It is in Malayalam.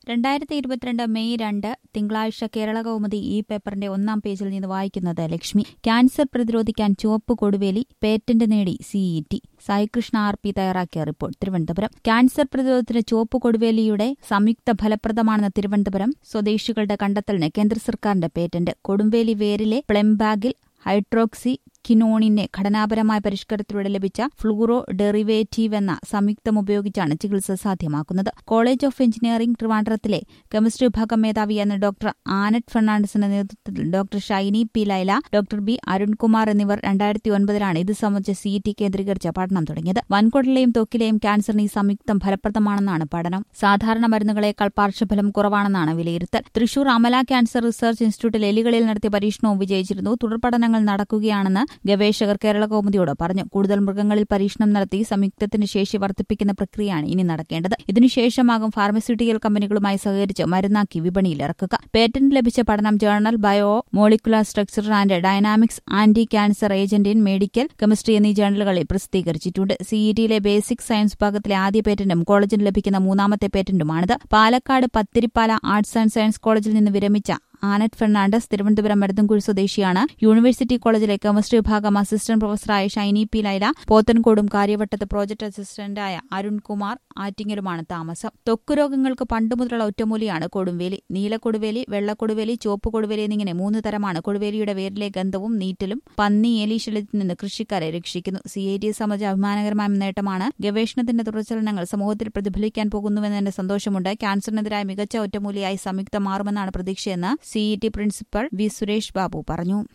രണ്ടായിരത്തി ഇരുപത്തിരണ്ട് മെയ് രണ്ട് തിങ്കളാഴ്ച കേരള കൗമുദി ഈ പേപ്പറിന്റെ ഒന്നാം പേജിൽ നിന്ന് വായിക്കുന്നത് ലക്ഷ്മി ക്യാൻസർ പ്രതിരോധിക്കാൻ ചുവപ്പ് കൊടുവേലി പേറ്റന്റ് നേടി സിഇടി സായികൃഷ്ണ ആർ പി തയ്യാറാക്കിയ റിപ്പോർട്ട് തിരുവനന്തപുരം ക്യാൻസർ പ്രതിരോധത്തിന് ചുവപ്പ് കൊടുവേലിയുടെ സംയുക്ത ഫലപ്രദമാണെന്ന തിരുവനന്തപുരം സ്വദേശികളുടെ കണ്ടെത്തലിന് കേന്ദ്ര സർക്കാരിന്റെ പേറ്റന്റ് കൊടുംവേലി വേരിലെ പ്ലെംബാഗിൽ ഹൈഡ്രോക്സി കിനോണിനെ ഘടനാപരമായ പരിഷ്കരണത്തിലൂടെ ലഭിച്ച ഫ്ലൂറോ ഡെറിവേറ്റീവ് എന്ന സംയുക്തം ഉപയോഗിച്ചാണ് ചികിത്സ സാധ്യമാക്കുന്നത് കോളേജ് ഓഫ് എഞ്ചിനീയറിംഗ് ട്രിവാൻഡ്രത്തിലെ കെമിസ്ട്രി വിഭാഗം മേധാവിയായ ഡോക്ടർ ആനറ്റ് ഫെർണാണ്ടസിന്റെ നേതൃത്വത്തിൽ doctor Shiny P Laila doctor B Arunkumar എന്നിവർ രണ്ടായിരത്തി ഒൻപതിലാണ് ഇത് സംബന്ധിച്ച സിഇടി കേന്ദ്രീകരിച്ച പഠനം തുടങ്ങിയത് വൻകുടലിലെയും ത്വക്കിലെയും ക്യാൻസറിന് ഈ സംയുക്തം ഫലപ്രദമാണെന്നാണ് പഠനം സാധാരണ മരുന്നുകളേക്കാൾ പാർശ്വഫലം കുറവാണെന്നാണ് വിലയിരുത്തൽ തൃശൂർ അമല ക്യാൻസർ റിസർച്ച് ഇൻസ്റ്റിറ്റ്യൂട്ടിൽ എലികളിൽ നടത്തിയ പരീക്ഷണവും വിജയിച്ചിരുന്നു തുടർ പഠനങ്ങൾ നടക്കുകയാണെന്ന് ഗവേഷകർ കേരള കൗമുദിയോട് പറഞ്ഞു കൂടുതൽ മൃഗങ്ങളിൽ പരീക്ഷണം നടത്തി സംയുക്തത്തിന്റെ ശേഷി വർദ്ധിപ്പിക്കുന്ന പ്രക്രിയയാണ് ഇനി നടക്കേണ്ടത് ഇതിനുശേഷമാകും ഫാർമസ്യൂട്ടിക്കൽ കമ്പനികളുമായി സഹകരിച്ച് മരുന്നാക്കി വിപണിയിൽ ഇറക്കുക പേറ്റന്റ് ലഭിച്ച പഠനം journal bio molecular structure and dynamics anti cancer agent in medical chemistry എന്നീ ജേർണലുകളിൽ പ്രസിദ്ധീകരിച്ചിട്ടുണ്ട് സിഇടിയിലെ ബേസിക് സയൻസ് വിഭാഗത്തിലെ ആദ്യ പേറ്റന്റും കോളേജിന് ലഭിക്കുന്ന മൂന്നാമത്തെ പേറ്റന്റുമാണിത് Palakkad Pathirippala arts and science കോളേജിൽ നിന്ന് വിരമിച്ച ആനറ്റ് ഫെർണാണ്ടസ് തിരുവനന്തപുരം മരുതൻകുഴി സ്വദേശിയാണ് യൂണിവേഴ്സിറ്റി കോളേജിലെ കെമിസ്ട്രി വിഭാഗം അസിസ്റ്റന്റ് പ്രൊഫസറായ ഷൈനി പി ലൈല പോത്തൻകോടും കാര്യവട്ടത്ത് പ്രോജക്ട് അസിസ്റ്റന്റായ അരുൺകുമാർ ആറ്റിങ്ങലുമാണ് താമസം ത്വക്ക് രോഗങ്ങൾക്ക് പണ്ടുമുതലുള്ള ഒറ്റമൂലിയാണ് കൊടുവേലി നീലക്കൊടുവേലി വെള്ളക്കൊടുവേലി ചുവപ്പ് കൊടുവേലി എന്നിങ്ങനെ മൂന്ന് തരമാണ് കൊടുവേലിയുടെ വേരിലെ ഗന്ധവും നീറ്റലും പന്നി ഏലീശലത്തിൽ നിന്ന് കൃഷിക്കാരെ രക്ഷിക്കുന്നു സി ഐ ടി സംബന്ധിച്ച അഭിമാനകരമായ നേട്ടമാണ് ഗവേഷണത്തിന്റെ തുടർചലനങ്ങൾ സമൂഹത്തിൽ പ്രതിഫലിക്കാൻ പോകുന്നുവെന്നതിന്റെ സന്തോഷമുണ്ട് ക്യാൻസറിനെതിരായ മികച്ച ഒറ്റമൂലിയായി സംയുക്തം മാറുമെന്നാണ് പ്രതീക്ഷയെന്ന് CET principal V Suresh Babu പറഞ്ഞു